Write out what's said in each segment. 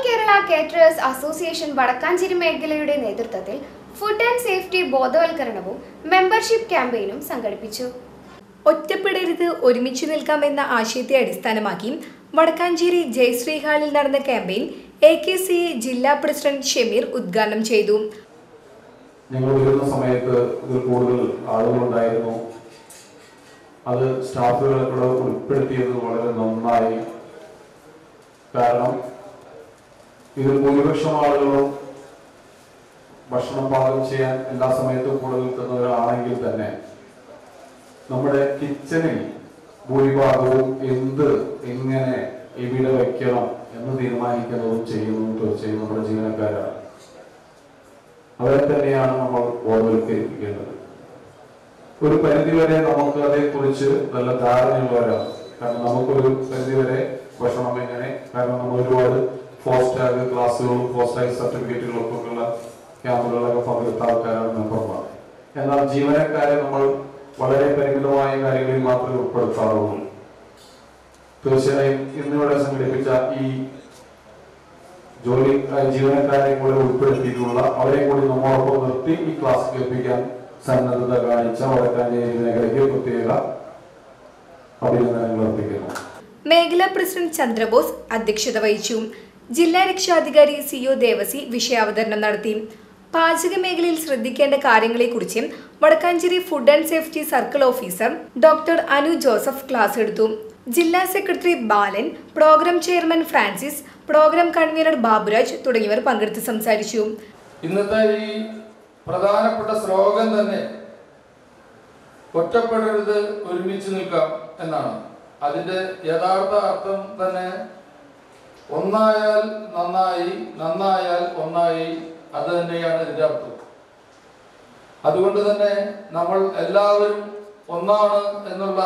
Kerala caterers association Vadakkanchery മേഖലയുടെ നേതൃത്വത്തിൽ food and safety ബോധവൽക്കരണവും മെമ്പർഷിപ്പ് ക്യാമ്പയിനും സംഘടിപ്പിച്ചു ഒറ്റപ്പെടരുത് ഒരുമിച്ച് നിൽക്കാമെന്ന ആശയത്തെ അടിസ്ഥാനമാക്കി വടക്കാഞ്ചേരി ജയശ്രീ ഹാളിൽ നടന്ന campaign A K C A ജില്ലാ പ്രസിഡന്റ് ഷമീർ ഉദ്ഘാടനം ചെയ്തു ഞങ്ങൾ വരുന്ന സമയത്ത് ഇതിൽ കൂടുതൽ ആളുകളുണ്ടായിരുന്നു അത് സ്റ്റാഫുകളെ കൂടെ ഉൾപ്പെടുത്തിയത് വളരെ നന്നായി കാരണം ഇതിൽ ഭൂരിപക്ഷം ആളുകളും ഭക്ഷണം പാകം ചെയ്യാൻ എല്ലാ സമയത്തും കൂടെ നിൽക്കുന്നവരാണെങ്കിൽ തന്നെ നമ്മുടെ കിച്ചണിൽ ഭൂരിഭാഗവും എന്ത് എങ്ങനെ എവിടെ വയ്ക്കണം എന്ന് തീരുമാനിക്കുന്നതും ചെയ്യുന്നതും തീർച്ചയായും നമ്മുടെ ജീവനക്കാരാണ് അവരെ തന്നെയാണ് നമ്മൾ ബോധവൽക്കരിപ്പിക്കേണ്ടത് ഒരു പരിധിവരെ നമുക്ക് അതേക്കുറിച്ച് നല്ല ധാരണയുള്ളവരാണ് കാരണം നമുക്കൊരു പരിധിവരെ ഭക്ഷണം എങ്ങനെ കാരണം നമ്മൾ ഒരുപാട് ഫോസ്റ്റാഗ് ക്ലാസ്സുകളും ഫോസ്റ്റാഗ് സർട്ടിഫിക്കറ്റുകളൊക്കെ ഉള്ള ക്യാമ്പുകളിലൊക്കെ പങ്കെടുത്ത ആൾക്കാരാണ് മെമ്പർമാർ എന്നാൽ ജീവനക്കാരെ നമ്മൾ വളരെ പരിമിതമായ കാര്യങ്ങളിൽ മാത്രമേ ഉൾപ്പെടുത്താറുള്ളൂ തീർച്ചയായും ഇന്നിവിടെ സംഘടിപ്പിച്ച ഈ ജോലി ആ, ജീവനക്കാരെ കൂടെ ഉൾപ്പെടുത്തിയിട്ടുള്ള അവരെ കൂടി നമ്മോടൊപ്പം നിർത്തി ഈ ക്ലാസ് കേൾപ്പിക്കാൻ സന്നദ്ധത കാണിച്ച വടക്കാഞ്ചേരി മേഖലയ്ക്ക് പ്രത്യേക അഭിനന്ദനങ്ങൾ അർപ്പിക്കുന്നു മേഖലാ പ്രസിഡന്റ് ചന്ദ്രബോസ് അധ്യക്ഷത വഹിച്ചു ജില്ലാ രക്ഷാധികാരി സി ഒ ദേവസി വിഷയാവതരണം നടത്തി പാചക മേഖലയിൽ ശ്രദ്ധിക്കേണ്ട കാര്യങ്ങളെക്കുറിച്ച് Vadakkanchery food and safety circle officer doctor Anu Joseph class എടുത്തു ജില്ലാ secretary Balan programme chairman Francis programme convener Baburaj തുടങ്ങിയവർ പങ്കെടുത്ത് സംസാരിച്ചു ഇന്നത്തെ ഈ പ്രധാനപ്പെട്ട ശ്ലോകം തന്നെ ഒറ്റപ്പെടരുത് ഒരുമിച്ച് നിൽക്കാം എന്നാണ് അതിന്റെ യഥാർത്ഥ അർത്ഥം തന്നെ ഒന്നായാൽ നന്നായി നന്നായാൽ ഒന്നായി അത് തന്നെയാണ് ഇതിന്റെ അർത്ഥം അതുകൊണ്ട് തന്നെ നമ്മൾ എല്ലാവരും ഒന്നാണ് എന്നുള്ള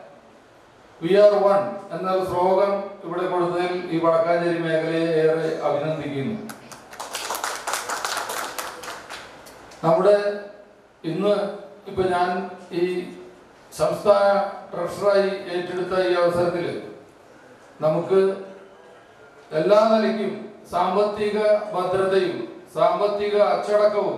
വി ആർ വൺ എന്ന ശ്ലോകം ഇവിടെ കൊടുത്തതിൽ ഈ വടക്കാഞ്ചേരി മേഖലയെ ഏറെ അഭിനന്ദിക്കുന്നു നമ്മുടെ ഇന്ന് ഇപ്പൊ ഞാൻ ഈ സംസ്ഥാന ട്രഷറായി ഏറ്റെടുത്ത ഈ അവസരത്തിൽ നമുക്ക് എല്ലാ നിലയ്ക്കും സാമ്പത്തിക ഭദ്രതയും സാമ്പത്തിക അച്ചടക്കവും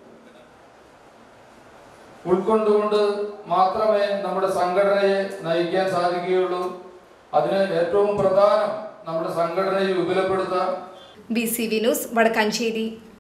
ഉൾക്കൊണ്ടുകൊണ്ട് മാത്രമേ നമ്മുടെ സംഘടനയെ നയിക്കാൻ സാധിക്കുകയുള്ളൂ അതിന് ഏറ്റവും പ്രധാനം നമ്മുടെ സംഘടനയെ വിപുലപ്പെടുത്താൻ B C V news Vadakkanchery